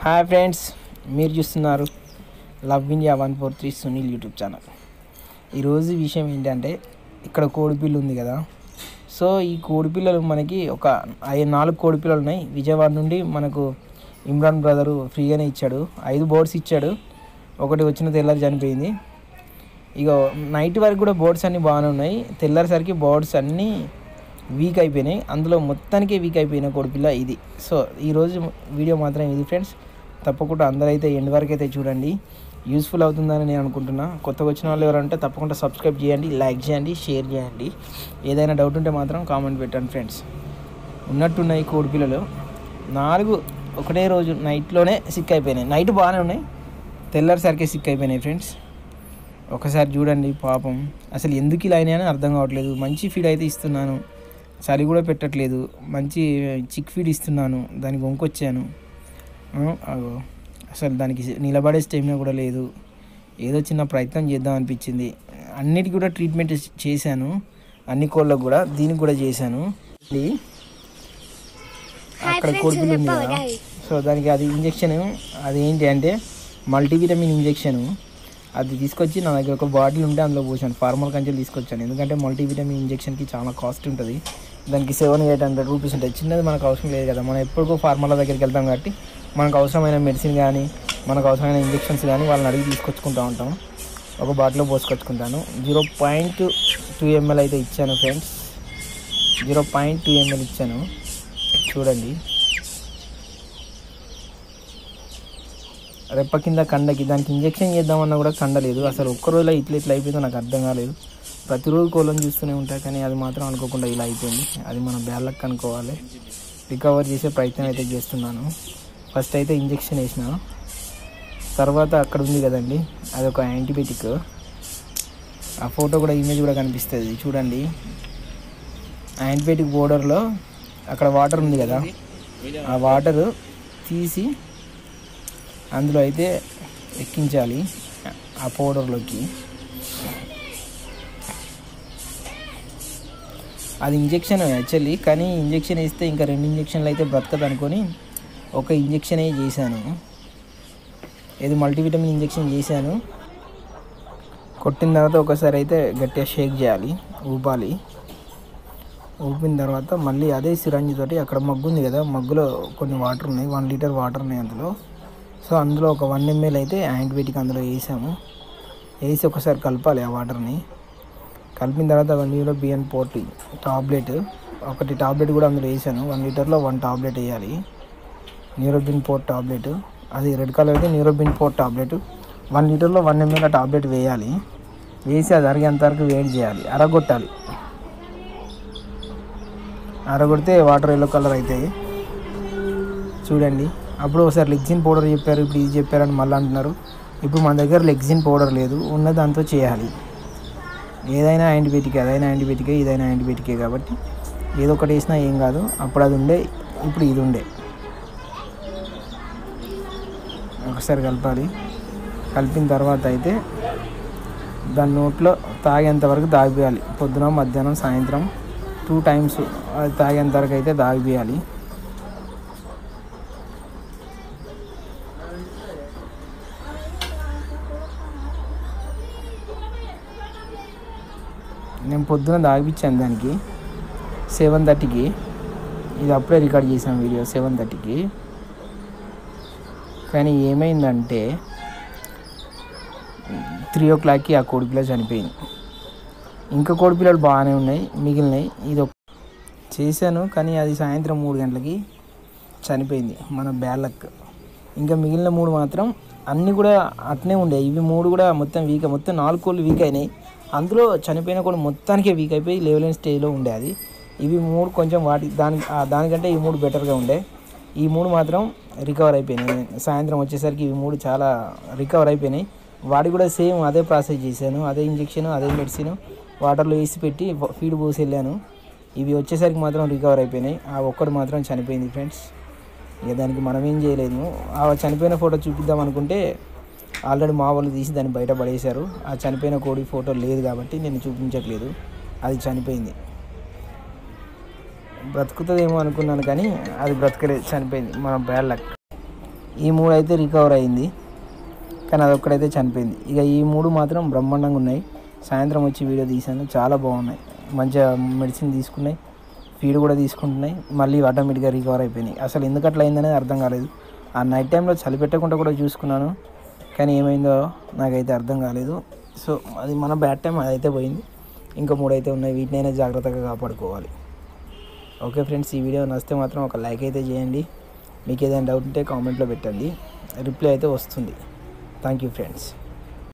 Hi friends మీరు చూస్తున్నారు love India one four three Sunil YouTube channel ఈరోజు విషయం ఏంటంటే ఇక్కడ కోడిపిల్ల ఉంది కదా సో ఈ కోడిపిల్లలు మనకి ఒక ఐదు నాలుగు కోడిపిల్లలు ఉన్నాయి విజయవాడ నుండి మనకు ఇమ్రాన్ బ్రదరు ఫ్రీగానే ఇచ్చాడు ఐదు బోర్డ్స్ ఇచ్చాడు ఒకటి వచ్చిన తెల్లారి చనిపోయింది ఇక నైట్ వరకు కూడా బోర్డ్స్ అన్నీ బాగానే ఉన్నాయి తెల్లారిసరికి బోర్డ్స్ అన్నీ వీక్ అయిపోయినాయి అందులో మొత్తానికే వీక్ అయిపోయిన కోడిపిల్ల ఇది సో ఈరోజు వీడియో మాత్రం ఇది ఫ్రెండ్స్ తప్పకుండా అందరైతే ఎండ్ వరకు అయితే చూడండి యూస్ఫుల్ అవుతుందని నేను అనుకుంటున్నా కొత్తగా వచ్చిన వాళ్ళు ఎవరంటే తప్పకుండా సబ్స్క్రైబ్ చేయండి లైక్ చేయండి షేర్ చేయండి ఏదైనా డౌట్ ఉంటే మాత్రం కామెంట్ పెట్టండి ఫ్రెండ్స్ ఉన్నట్టున్నాయి కోడిపిల్లలు నాలుగు ఒకటే రోజు నైట్లోనే సిక్ అయిపోయినాయి నైట్ బాగానే ఉన్నాయి తెల్లారిసరికి సిక్ అయిపోయినాయి ఫ్రెండ్స్ ఒకసారి చూడండి పాపం అసలు ఎందుకు ఇలా అయినాయని అర్థం కావట్లేదు మంచి ఫీడ్ అయితే ఇస్తున్నాను చలి కూడా పెట్టట్లేదు మంచి చిక్ ఫీడ్ ఇస్తున్నాను దానికి వంకొచ్చాను ఆ, అగో. అసలు దానికి నిలబడే స్టెమినా కూడా లేదు ఏదో చిన్న ప్రయత్నం చేద్దాం అనిపించింది అన్నిటికి కూడా ట్రీట్మెంట్ చేశాను అన్ని కోళ్ళకు కూడా దీనికి కూడా చేశాను ఇది అక్కడ కోడిపిల్ల ఉంది కదా సో దానికి అది ఇంజెక్షన్ అది ఏంటి అంటే మల్టీవిటమిన్ ఇంజెక్షన్ అది తీసుకొచ్చి నా దగ్గర ఒక బాటిల్ ఉంటే అందులో పోసాను ఫార్మల్ కంచెలు తీసుకొచ్చాను ఎందుకంటే మల్టీవిటమిన్ ఇంజెక్షన్కి చాలా కాస్ట్ ఉంటుంది దానికి సెవెన్ ఎయిట్ హండ్రెడ్ రూపీస్ ఉంటుంది చిన్నది మనకు అవసరం లేదు కదా మనం ఎప్పటికో ఫార్మల్ దగ్గరికి వెళ్తాం కాబట్టి మనకు అవసరమైన మెడిసిన్ కానీ మనకు అవసరమైన ఇంజెక్షన్స్ కానీ వాళ్ళని అడిగి తీసుకొచ్చుకుంటూ ఉంటాం ఒక బాటిల్లో పోసుకొచ్చుకుంటాను జీరో పాయింట్ టూ ఎంఎల్ అయితే ఇచ్చాను friends zero point two ml ఇచ్చాను చూడండి రెప్ప కింద కండకి దానికి ఇంజెక్షన్ చేద్దామన్నా కూడా కండ లేదు అసలు ఒక్క రోజులో ఇట్లా ఇట్లా అయిపోయిందో నాకు అర్థం కాలేదు ప్రతిరోజు కోళ్ళని చూస్తూనే ఉంటాయి కానీ అది మాత్రం అనుకోకుండా ఇలా అయిపోయింది అది మన బ్యాలక్ అనుకోవాలి రికవర్ చేసే ప్రయత్నం అయితే చేస్తున్నాను ఫస్ట్ అయితే ఇంజెక్షన్ వేసిన తర్వాత అక్కడ ఉంది కదండి అది ఒక యాంటీబయాటిక్ ఆ ఫోటో కూడా ఇమేజ్ కూడా కనిపిస్తుంది చూడండి యాంటీబయాటిక్ పౌడర్లో అక్కడ వాటర్ ఉంది కదా ఆ వాటర్ తీసి అందులో అయితే ఎక్కించాలి ఆ పౌడర్లోకి అది ఇంజెక్షన్ యాక్చువల్లీ కానీ ఇంజెక్షన్ వేస్తే ఇంకా రెండు ఇంజెక్షన్లు అయితే బ్రతకదు అనుకొని ఒక ఇంజెక్షనే చేశాను ఇది మల్టీవిటమిన్ ఇంజెక్షన్ చేశాను కొట్టిన తర్వాత ఒకసారి అయితే గట్టిగా షేక్ చేయాలి ఊపాలి ఊపిన తర్వాత మళ్ళీ అదే సిరంజి తోటి అక్కడ మగ్గు ఉంది కదా మగ్గులో కొన్ని వాటర్ ఉన్నాయి వన్ లీటర్ వాటర్ ఉన్నాయి అందులో సో అందులో ఒక వన్ ఎంఎల్ అయితే యాంటీబయాటిక్ అందులో వేసాము వేసి ఒకసారి కలపాలి ఆ వాటర్ని కలిపిన తర్వాత one Neurobion Forte tablet ఒకటి టాబ్లెట్ కూడా అందులో వేసాను వన్ లీటర్లో వన్ టాబ్లెట్ వేయాలి న్యూరోబిన్ పోర్ట్ టాబ్లెట్ అది రెడ్ కలర్ అయితే న్యూరోబిన్ పోర్ట్ టాబ్లెట్ వన్ లీటర్లో వన్ ఎంఎల్ ఆ టాబ్లెట్ వేయాలి వేసి అది అరిగేంత వరకు వేడి చేయాలి అరగొట్టాలి అరగొడితే వాటర్ ఎల్లో కలర్ అవుతాయి చూడండి అప్పుడు ఒకసారి లెగ్జిన్ పౌడర్ చెప్పారు ఇప్పుడు ఇది చెప్పారని మళ్ళీ అంటున్నారు ఇప్పుడు మన దగ్గర లెగ్జిన్ పౌడర్ లేదు ఉన్న దాంతో చేయాలి ఏదైనా యాంటీబయాటిక్ అదైనా యాంటీబయాటికే ఇదైనా యాంటీబయాటికే కాబట్టి ఏదో ఒకటి వేసినా ఏం కాదు అప్పుడు అది ఉండే ఇప్పుడు ఇది ఉండే ఒకసారి కలపాలి కలిపిన తర్వాత అయితే దాని నోట్లో తాగేంత వరకు తాగిపోయాలి పొద్దున మధ్యాహ్నం సాయంత్రం టూ టైమ్స్ అది తాగేంత వరకు అయితే తాగిపోయాలి నేను పొద్దున తాగిపించాను దానికి సెవెన్ థర్టీకి ఇది అప్పుడే రికార్డ్ చేసాం వీడియో సెవెన్ థర్టీకి కానీ ఏమైందంటే త్రీ ఓ క్లాక్కి ఆ కోడిపిల్ల చనిపోయింది ఇంకా కోడిపిల్లలు బాగానే ఉన్నాయి మిగిలినాయి ఇది ఒక- చేశాను కానీ అది సాయంత్రం మూడు గంటలకి చనిపోయింది మన బ్యాలక్ ఇంకా మిగిలిన మూడు మాత్రం అన్నీ కూడా అట్నే ఉండే ఇవి మూడు కూడా మొత్తం వీక్ మొత్తం నాలుగు కోళ్ళు వీక్ అయినాయి అందులో చనిపోయిన కూడా మొత్తానికే వీక్ అయిపోయి లెవెల్ స్టేజ్లో ఉండే అది ఇవి మూడు కొంచెం వాటి దాని ఆ దానికంటే ఈ మూడు బెటర్గా ఉండే ఈ మూడు మాత్రం రికవర్ అయిపోయినాయి సాయంత్రం వచ్చేసరికి ఇవి మూడు చాలా రికవర్ అయిపోయినాయి వాడి కూడా సేమ్ అదే ప్రాసెస్ చేశాను అదే ఇంజెక్షన్ అదే మెడిసిన్ వాటర్లో వేసి పెట్టి ఫీడ్ పోసి వెళ్ళాను ఇవి వచ్చేసరికి మాత్రం రికవర్ అయిపోయినాయి ఆ ఒక్కడు మాత్రం చనిపోయింది ఫ్రెండ్స్ ఇక దానికి మనం ఏం చేయలేదు ఆ చనిపోయిన ఫోటో చూపిద్దాం అనుకుంటే ఆల్రెడీ మా వాళ్ళు తీసి దాన్ని బయట పడేశారు ఆ చనిపోయిన కోడి ఫోటో లేదు కాబట్టి నేను చూపించట్లేదు అది చనిపోయింది బ్రతుకుతుందేమో అనుకున్నాను కానీ అది బ్రతకలేదు చనిపోయింది మన బ్యాడ్ లక్ ఈ మూడు అయితే రికవర్ అయింది కానీ అదొక్కడైతే చనిపోయింది ఇక ఈ మూడు మాత్రం బ్రహ్మాండంగా ఉన్నాయి సాయంత్రం వచ్చి వీడియో తీశాను చాలా బాగున్నాయి మంచిగా మెడిసిన్ తీసుకున్నాయి ఫీడ్ కూడా తీసుకుంటున్నాయి మళ్ళీ ఆటోమేటిక్గా రికవర్ అయిపోయినాయి అసలు ఎందుకు అట్లా అయిందనేది అర్థం కాలేదు ఆ నైట్ టైంలో చలి పెట్టకుండా కూడా చూసుకున్నాను కానీ ఏమైందో నాకైతే అర్థం కాలేదు సో అది మన బ్యాడ్ టైం అదైతే పోయింది ఇంకా మూడు అయితే ఉన్నాయి వీటినైనా జాగ్రత్తగా కాపాడుకోవాలి ఓకే ఫ్రెండ్స్ ఈ వీడియో నచ్చితే మాత్రం ఒక లైక్ అయితే చేయండి మీకు ఏదైనా డౌట్ ఉంటే కామెంట్లో పెట్టండి రిప్లై అయితే వస్తుంది థ్యాంక్ యూ ఫ్రెండ్స్